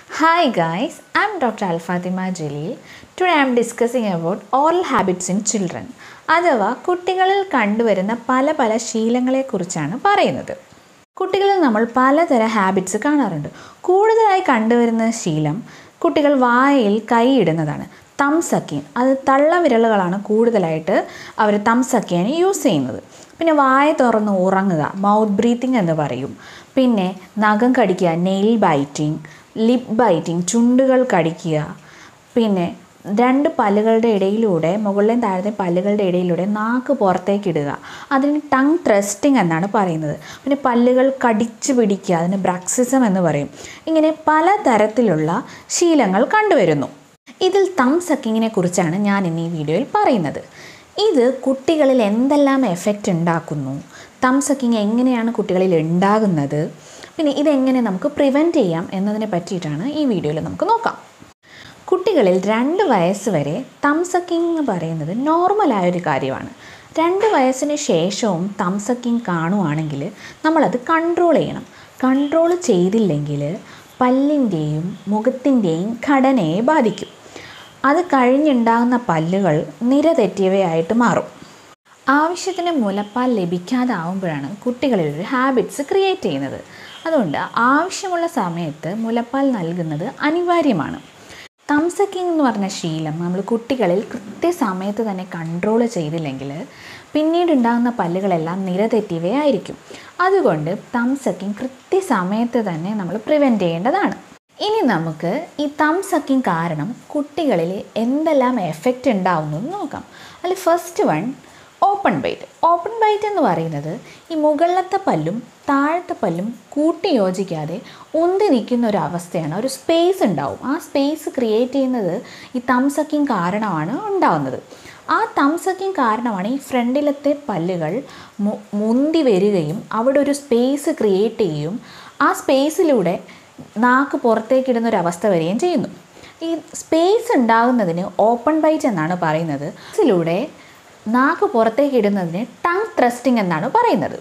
Hi guys, I'm Dr. Alfatima Jalil. Today I'm discussing about oral habits in children. അഥവാ കുട്ടികളിൽ കണ്ടുവരുന്ന പല പല ശീലങ്ങളെക്കുറിച്ചാണ് പറയുന്നത് കുട്ടികളിൽ നമ്മൾ പലതരം ഹാബിറ്റ്സ് കാണാറുണ്ട് കൂടുതലായി കണ്ടുവരുന്ന ശീലം കുട്ടികൾ വായയിൽ കൈയിടുന്നതാണ് തംസക്കിൻ അത് തള്ളവിരലുകളാണ് കൂടുതലായിട്ട് അവർ തംസക്കിയാൻ യൂസ് ചെയ്യുന്നത് പിന്നെ വായ തുറന്ന് ഉറങ്ങുക മൗത്ത് ബ്രീത്തിങ് എന്ന് പറയും പിന്നെ നഖം കടിക്കുക നെയിൽ ബൈറ്റിംഗ് ലിപ്പ് ബൈറ്റിംഗ് ചുണ്ടുകൾ കടിക്കുക പിന്നെ രണ്ട് പല്ലുകളുടെ ഇടയിലൂടെ മുകളിലെയും താഴത്തെ പല്ലുകളുടെ ഇടയിലൂടെ നാക്ക് പുറത്തേക്ക് ഇടുക അതിന് ടങ് ത്രസ്റ്റിംഗ് എന്നാണ് പറയുന്നത് പിന്നെ പല്ലുകൾ കടിച്ചു പിടിക്കുക അതിന് ബ്രക്സിസം എന്ന് പറയും ഇങ്ങനെ പലതരത്തിലുള്ള ശീലങ്ങൾ കണ്ടുവരുന്നു ഇതിൽ തം സക്കിങ്ങിനെ കുറിച്ചാണ് ഞാൻ ഇന്ന് ഈ വീഡിയോയിൽ പറയുന്നത് ഇത് കുട്ടികളിൽ എന്തെല്ലാം എഫക്റ്റ് ഉണ്ടാക്കുന്നു തം സക്കിങ് എങ്ങനെയാണ് കുട്ടികളിൽ ഉണ്ടാകുന്നത് പിന്നെ ഇതെങ്ങനെ നമുക്ക് പ്രിവെൻറ്റ് ചെയ്യാം എന്നതിനെ പറ്റിയിട്ടാണ് ഈ വീഡിയോയിൽ നമുക്ക് നോക്കാം കുട്ടികളിൽ രണ്ട് വയസ്സ് വരെ തം സക്കിങ് എന്ന് പറയുന്നത് നോർമലായൊരു കാര്യമാണ് രണ്ട് വയസ്സിന് ശേഷവും തം സക്കിങ് കാണുവാണെങ്കിൽ നമ്മളത് കൺട്രോൾ ചെയ്യണം കൺട്രോൾ ചെയ്തില്ലെങ്കിൽ പല്ലിൻ്റെയും മുഖത്തിൻ്റെയും ഘടനയെ ബാധിക്കും അത് കഴിഞ്ഞുണ്ടാകുന്ന പല്ലുകൾ നിരതെറ്റിയവയായിട്ട് മാറും ആവശ്യത്തിന് മുലപ്പാൽ ലഭിക്കാതാവുമ്പോഴാണ് കുട്ടികളിൽ ഒരു ഹാബിറ്റ്സ് ക്രിയേറ്റ് ചെയ്യുന്നത് അതുകൊണ്ട് ആവശ്യമുള്ള സമയത്ത് മുലപ്പാൽ നൽകുന്നത് അനിവാര്യമാണ് തംസക്കിങ് എന്ന് പറഞ്ഞ ശീലം നമ്മൾ കുട്ടികളിൽ കൃത്യസമയത്ത് തന്നെ കൺട്രോൾ ചെയ്തില്ലെങ്കിൽ പിന്നീട് ഉണ്ടാകുന്ന പല്ലുകളെല്ലാം നിരതെറ്റിയവയായിരിക്കും അതുകൊണ്ട് തംസക്കിങ് കൃത്യസമയത്ത് തന്നെ നമ്മൾ പ്രിവെൻറ്റ് ചെയ്യേണ്ടതാണ് ഇനി നമുക്ക് ഈ തം സക്കിങ് കാരണം കുട്ടികളിൽ എന്തെല്ലാം എഫക്റ്റ് ഉണ്ടാവുന്നു എന്ന് നോക്കാം അതിൽ first one open bite open bite എന്ന് പറയുന്നത് ഈ മുകളിലത്തെ പല്ലും താഴത്തെ പല്ലും കൂട്ടി യോജിക്കാതെ ഉന്തി നിൽക്കുന്ന ഒരു അവസ്ഥയാണ് ഒരു സ്പേസ് ഉണ്ടാവും ആ സ്പേസ് ക്രിയേറ്റ് ചെയ്യുന്നത് ഈ തം സക്കിങ് കാരണമാണ് ഉണ്ടാവുന്നത് ആ തം സക്കിങ് കാരണമാണ് ഈ ഫ്രണ്ടിലത്തെ പല്ലുകൾ മു മുന്തി വരികയും അവിടെ ഒരു സ്പേസ് ക്രിയേറ്റ് ചെയ്യും ആ സ്പേസിലൂടെ നാക്ക് പുറത്തേക്കിടുന്ന ഒരു അവസ്ഥ വരികയും ചെയ്യുന്നു ഈ സ്പേസ് ഉണ്ടാകുന്നതിന് ഓപ്പൺ ബൈറ്റ് എന്നാണ് പറയുന്നത് ഇതിലൂടെ നാക്ക് പുറത്തേക്ക് ഇടുന്നതിന് ടങ് ത്രസ്റ്റിംഗ് എന്നാണ് പറയുന്നത്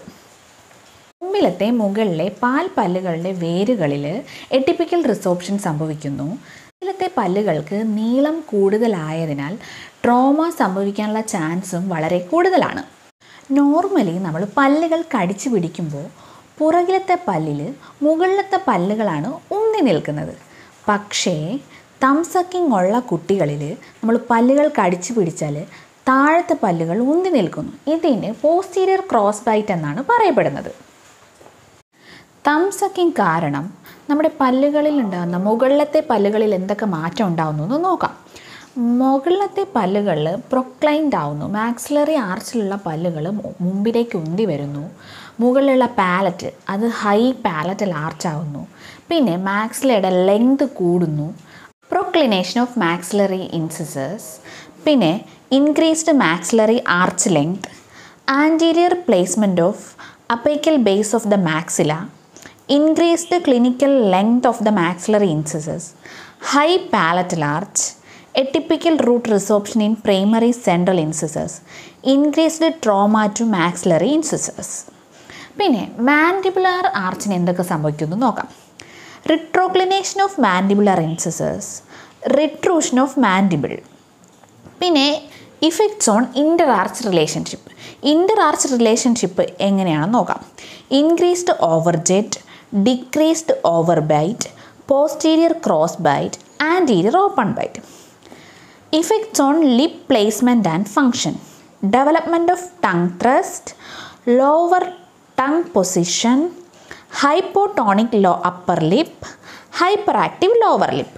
മുമ്പിലത്തെ മുകളിലെ പാൽ പല്ലുകളുടെ വേരുകളിൽ എട്ടിപ്പിക്കൽ റിസോപ്ഷൻ സംഭവിക്കുന്നു മുമ്പിലത്തെ പല്ലുകൾക്ക് നീളം കൂടുതലായതിനാൽ ട്രോമ സംഭവിക്കാനുള്ള ചാൻസും വളരെ കൂടുതലാണ് നോർമലി നമ്മൾ പല്ലുകൾ കടിച്ചു പിടിക്കുമ്പോൾ പുറകിലത്തെ പല്ലിൽ മുകളിലത്തെ പല്ലുകളാണ് ഉന്തി നിൽക്കുന്നത് പക്ഷേ തംസക്കിങ് ഉള്ള കുട്ടികളിൽ നമ്മൾ പല്ലുകൾ കടിച്ചു പിടിച്ചാൽ താഴത്തെ പല്ലുകൾ ഉന്തി നിൽക്കുന്നു ഇതിന് പോസ്റ്റീരിയർ ക്രോസ് ബൈറ്റ് എന്നാണ് പറയപ്പെടുന്നത് തംസക്കിങ് കാരണം നമ്മുടെ പല്ലുകളിൽ ഉണ്ടാകുന്ന മുകളിലത്തെ പല്ലുകളിൽ എന്തൊക്കെ മാറ്റം ഉണ്ടാകുന്നു എന്ന് നോക്കാം മുകളിലത്തെ പല്ലുകളിൽ പ്രൊക്ലൈൻഡ് ആവുന്നു മാക്സിലറി ആർച്ചിലുള്ള പല്ലുകൾ മുമ്പിലേക്ക് ഉന്തി വരുന്നു മുകളിലുള്ള പാലറ്റ് അത് ഹൈ പാലറ്റൽ ആർച്ചാവുന്നു പിന്നെ മാക്സിലയുടെ ലെങ്ത് കൂടുന്നു പ്രൊക്ലിനേഷൻ ഓഫ് മാക്സിലറി ഇൻസിസേഴ്സ് പിന്നെ increased maxillary arch length anterior placement of apical base of the maxilla increased clinical length of the maxillary incisors high palatal arch atypical root resorption in primary central incisors increased trauma to maxillary incisors പിന്നെ mandibular ആർച്ചിന് എന്തൊക്കെ സംഭവിക്കുന്നു നോക്കാം retroclination of mandibular incisors retrusion of mandible പിന്നെ effects on inter arch relationship inter arch relationship എങ്ങനെയാണെന്ന് നോക്കാം increased over jet decreased overbite posterior crossbite anterior open bite effects on lip placement and function development of tongue thrust lower tongue position hypotonic low upper lip hyperactive lower lip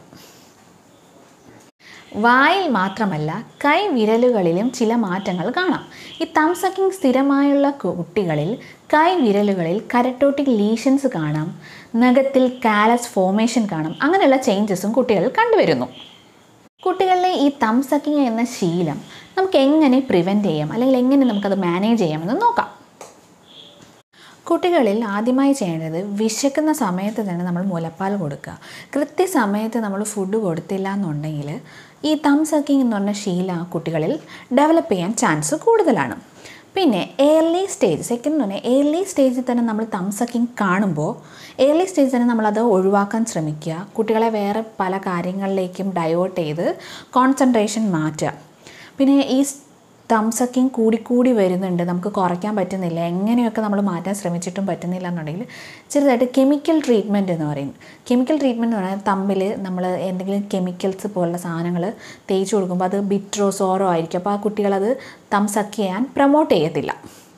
വായിൽ മാത്രമല്ല കൈ വിരലുകളിലും ചില മാറ്റങ്ങൾ കാണാം ഈ thumb sucking സ്ഥിരമായുള്ള കുട്ടികളിൽ കൈ വിരലുകളിൽ കരട്ടോട്ടിക് lesions കാണാം നഖത്തിൽ കാലസ് ഫോമേഷൻ കാണാം അങ്ങനെയുള്ള ചേഞ്ചസും കുട്ടികളിൽ കണ്ടുവരുന്നു കുട്ടികളിലെ ഈ തംസക്കിങ് എന്ന ശീലം നമുക്ക് എങ്ങനെ പ്രിവെൻറ്റ് ചെയ്യാം അല്ലെങ്കിൽ എങ്ങനെ നമുക്കത് മാനേജ് ചെയ്യാമെന്ന് നോക്കാം കുട്ടികളിൽ ആദ്യമായി ചെയ്യേണ്ടത് വിശക്കുന്ന സമയത്ത് തന്നെ നമ്മൾ മുലപ്പാൽ കൊടുക്കുക കൃത്യസമയത്ത് നമ്മൾ ഫുഡ് കൊടുത്തില്ല എന്നുണ്ടെങ്കിൽ ഈ തം സക്കിങ് എന്ന് പറഞ്ഞ ശീലം കുട്ടികളിൽ ഡെവലപ്പ് ചെയ്യാൻ ചാൻസ് കൂടുതലാണ് പിന്നെ ഏർലി സ്റ്റേജ് സെക്കൻഡ് എന്ന് പറഞ്ഞാൽ ഏർലി സ്റ്റേജിൽ തന്നെ നമ്മൾ തം സക്കിങ് കാണുമ്പോൾ ഏർലി സ്റ്റേജിൽ തന്നെ നമ്മളത് ഒഴിവാക്കാൻ ശ്രമിക്കുക കുട്ടികളെ വേറെ പല കാര്യങ്ങളിലേക്കും ഡൈവേർട്ട് ചെയ്ത് കോൺസെൻട്രേഷൻ മാറ്റുക പിന്നെ ഈ തം സക്കിങ് കൂടിക്കൂടി വരുന്നുണ്ട് നമുക്ക് കുറയ്ക്കാൻ പറ്റുന്നില്ല എങ്ങനെയൊക്കെ നമ്മൾ മാറ്റാൻ ശ്രമിച്ചിട്ടും പറ്റുന്നില്ല എന്നുണ്ടെങ്കിൽ ചെറുതായിട്ട് കെമിക്കൽ ട്രീറ്റ്മെൻറ്റ് എന്ന് പറയും കെമിക്കൽ ട്രീറ്റ്മെൻറ്റ് എന്ന് പറഞ്ഞാൽ തമ്മിൽ നമ്മൾ എന്തെങ്കിലും കെമിക്കൽസ് പോലുള്ള സാധനങ്ങൾ തേച്ച് കൊടുക്കുമ്പോൾ അത് ബിട്രോ സോറോ ആയിരിക്കും അപ്പോൾ ആ കുട്ടികളത് തം സക്ക് ചെയ്യാൻ പ്രൊമോട്ട് ചെയ്യത്തില്ല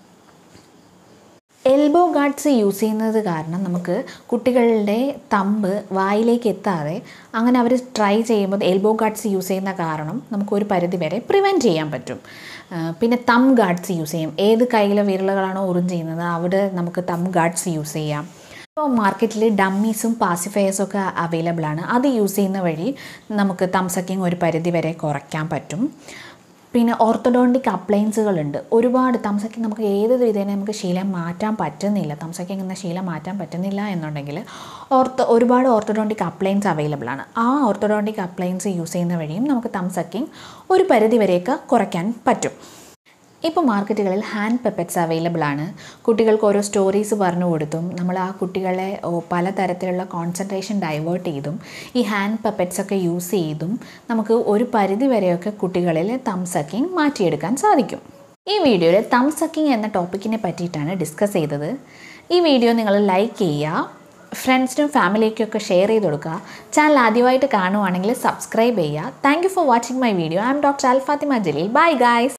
എൽബോ ഗാർഡ്സ് യൂസ് ചെയ്യുന്നത് കാരണം നമുക്ക് കുട്ടികളുടെ തമ്പ് വായിലേക്ക് എത്താതെ അങ്ങനെ അവർ ട്രൈ ചെയ്യുമ്പോൾ എൽബോ ഗാർഡ്സ് യൂസ് ചെയ്യുന്ന കാരണം നമുക്ക് ഒരു പരിധി വരെ പ്രിവെൻറ്റ് ചെയ്യാൻ പറ്റും ആ, പിന്നെ തം ഗാർഡ്സ് യൂസ് ചെയ്യും ഏത് കയ്യിലെ വിരലുകളാണോ ഉറിഞ്ച് ചെയ്യുന്നത് അവിടെ നമുക്ക് തം ഗാർഡ്സ് യൂസ് ചെയ്യാം ഇപ്പോൾ മാർക്കറ്റിൽ ഡമ്മീസും പാസിഫയേഴ്സും ഒക്കെ അവൈലബിൾ ആണ് അത് യൂസ് ചെയ്യുന്ന വഴി നമുക്ക് തം സക്കിങ് ഒരു പരിധി വരെ കുറയ്ക്കാൻ പറ്റും പിന്നെ ഓർത്തഡോണ്ടിക് അപ്ലയൻസുകളുണ്ട് ഒരുപാട് തംസക്കിങ് നമുക്ക് ഏത് വിധേന നമുക്ക് ശീലം മാറ്റാൻ പറ്റുന്നില്ല തംസക്കിങ് എന്ന ശീലം മാറ്റാൻ പറ്റുന്നില്ല എന്നുണ്ടെങ്കിൽ ഓർത്തോ ഒരുപാട് ഓർത്തഡോണ്ടിക് അപ്ലയൻസ് അവൈലബിൾ ആണ് ആ ഓർത്തഡോണ്ടിക് അപ്ലയൻസ് യൂസ് ചെയ്യുന്ന വഴിയും നമുക്ക് തംസക്കിങ് ഒരു പരിധി വരെയൊക്കെ കുറയ്ക്കാൻ പറ്റും ഇപ്പോൾ മാർക്കറ്റുകളിൽ ഹാൻഡ് പെപ്പറ്റ്സ് അവൈലബിൾ ആണ് കുട്ടികൾക്ക് ഓരോ സ്റ്റോറീസ് പറഞ്ഞു കൊടുത്തും നമ്മൾ ആ കുട്ടികളെ ഓ, പലതരത്തിലുള്ള കോൺസെൻട്രേഷൻ ഡൈവേർട്ട് ചെയ്തും ഈ ഹാൻഡ് പെപ്പറ്റ്സ് ഒക്കെ യൂസ് ചെയ്തും നമുക്ക് ഒരു പരിധി വരെയൊക്കെ കുട്ടികളിൽ തം സക്കിങ് മാറ്റിയെടുക്കാൻ സാധിക്കും ഈ വീഡിയോയിൽ തം സക്കിങ് എന്ന ടോപ്പിക്കിനെ പറ്റിയിട്ടാണ് ഡിസ്കസ് ചെയ്തത് ഈ വീഡിയോ നിങ്ങൾ ലൈക്ക് ചെയ്യുക ഫ്രണ്ട്സിനും ഫാമിലിക്കൊക്കെ ഷെയർ ചെയ്ത് കൊടുക്കുക ചാനൽ ആദ്യമായിട്ട് കാണുവാണെങ്കിൽ സബ്സ്ക്രൈബ് ചെയ്യുക thank you for watching my video I'm doctor Alfathima Jaleel bye guys